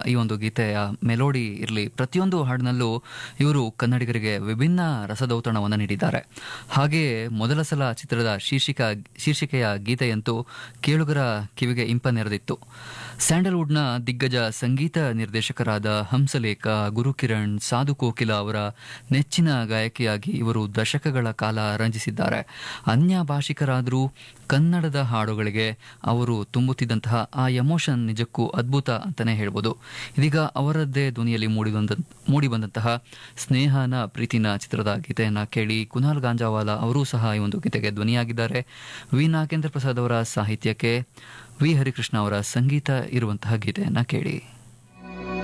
ಈ ಒಂದು ಗೀತೆಯ ಮೆಲೋಡಿ ಇರಲಿ ಪ್ರತಿಯೊಂದು ಹಾಡಿನಲ್ಲೂ ಇವರು ಕನ್ನಡಿಗರಿಗೆ ವಿಭಿನ್ನ ರಸದೌತಣವನ್ನು ನೀಡಿದ್ದಾರೆ ಹಾಗೆಯೇ ಮೊದಲ ಸಲ ಚಿತ್ರದ ಶೀರ್ಷಿಕ ಶೀರ್ಷಿಕೆಯ ಗೀತೆಯಂತೂ ಕೇಳುಗರ ಕಿವಿಗೆ ಇಂಪ ನೆರೆದಿತ್ತು ಸ್ಯಾಂಡಲ್ವುಡ್ನ ದಿಗ್ಗಜ ಸಂಗೀತ ನಿರ್ದೇಶಕರಾದ ಹಂಸಲೇಖ ಗುರುಕಿರಣ್ ಸಾಧು ಕೋಕಿಲ ಅವರ ನೆಚ್ಚಿನ ಗಾಯಕಿಯಾಗಿ ಇವರು ದಶಕಗಳ ಕಾಲ ರಂಜಿಸಿದ್ದಾರೆ ಅನ್ಯ ಭಾಷಿಕರಾದರೂ ಕನ್ನಡದ ಹಾಡುಗಳಿಗೆ ಅವರು ತುಂಬುತ್ತಿದ್ದಂತಹ ಆ ಎಮೋಷನ್ ನಿಜಕ್ಕೂ ಅದ್ಭುತ ಅಂತಾನೆ ಹೇಳ್ಬೋದು ಇದೀಗ ಅವರದ್ದೇ ಧ್ವನಿಯಲ್ಲಿ ಮೂಡಿಬಂದ ಮೂಡಿಬಂದಂತಹ ಸ್ನೇಹನ ಪ್ರೀತಿನ ಚಿತ್ರದ ಗೀತೆಯನ್ನ ಕೇಳಿ ಕುನಾಲ್ ಗಾಂಜಾವಾಲ ಅವರೂ ಸಹ ಈ ಒಂದು ಗೀತೆಗೆ ಧ್ವನಿಯಾಗಿದ್ದಾರೆ ವಿ ನಾಗೇಂದ್ರ ಪ್ರಸಾದ್ ಅವರ ಸಾಹಿತ್ಯಕ್ಕೆ ವಿ ಹರಿಕೃಷ್ಣ ಅವರ ಸಂಗೀತ ಇರುವಂತಹ ಗೀತೆಯನ್ನ ಕೇಳಿ